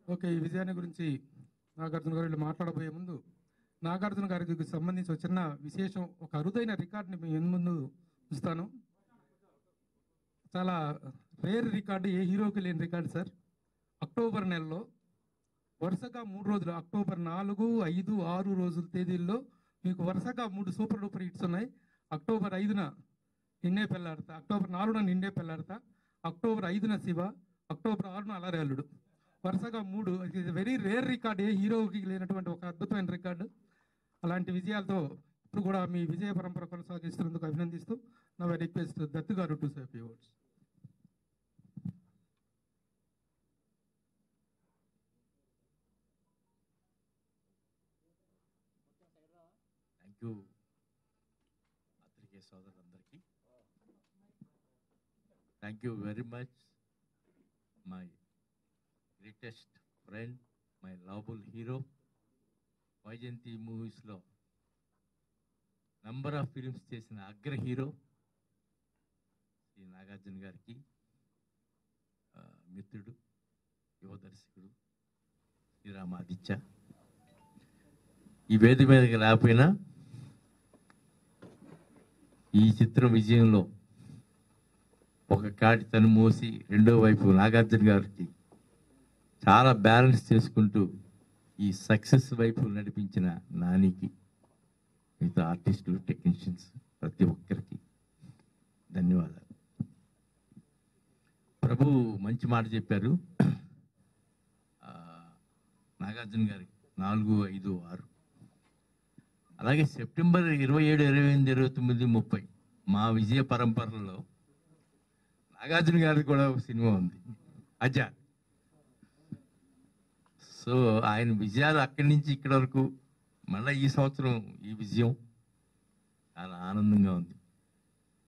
okay ఈ విజయాన్ని గురించి నాగార్జున గారు వీళ్ళు మాట్లాడబోయే ముందు నాగార్జున గారికి సంబంధించి ఒక చిన్న విశేషం ఒక అరుదైన రికార్డుని మీ ముందు ఉంచుతాను చాలా రేర్ రికార్డు ఏ హీరోకి లేని రికార్డు సార్ అక్టోబర్ నెలలో వరుసగా మూడు రోజులు అక్టోబర్ నాలుగు ఐదు ఆరు రోజుల తేదీల్లో మీకు వరుసగా మూడు సూపర్ డూపర్ హిట్స్ ఉన్నాయి అక్టోబర్ ఐదున నిన్నే పెళ్ళాడతా అక్టోబర్ నాలుగున నిన్నే పెళ్ళాడతా అక్టోబర్ ఐదున శివ అక్టోబర్ ఆరున అలరేలుడు వరుసగా మూడు ఇది వెరీ రేర్ రికార్డ్ ఏ హీరోకి లేనటువంటి ఒక అద్భుతమైన రికార్డు అలాంటి విజయాలతో ఇప్పుడు కూడా మీ విజయ పరంపర కొనసాగిస్తున్నందుకు అభినందిస్తూ నా రిక్వెస్ట్ దత్తు గారు to safe words thank you పత్రికే సోదరులందరికీ thank you very much my greatest friend my lovable hero Vyjayanthi మూవీస్లో నంబర్ ఆఫ్ ఫిలిమ్స్ చేసిన అగ్ర హీరో శ్రీ నాగార్జున గారికి ఆ, మిత్రుడు యువ దర్శకుడు శ్రీరామాదిత్య ఈ వేది మీదకి రాకపోయినా ఈ చిత్రం విజయంలో ఒక కాటి తను మోసి రెండో వైపు నాగార్జున గారికి చాలా బ్యాలెన్స్ చేసుకుంటూ ఈ సక్సెస్ వైపు నడిపించిన నానికి మిగతా ఆర్టిస్టులు టెక్నీషియన్స్ ప్రతి ఒక్కరికి ధన్యవాదాలు ప్రభు మంచి మాట చెప్పారు ఆ, నాగార్జున గారికి నాలుగు ఐదు ఆరు అలాగే సెప్టెంబర్ ఇరవై ఏడు ఇరవై ఎనిమిది ఇరవై తొమ్మిది ముప్పై మా విజయ పరంపరలో నాగార్జున గారికి కూడా ఒక సినిమా ఉంది అజా సో ఆయన విజయాలు అక్కడి నుంచి ఇక్కడి వరకు మళ్ళీ ఈ సంవత్సరం ఈ విజయం చాలా ఆనందంగా ఉంది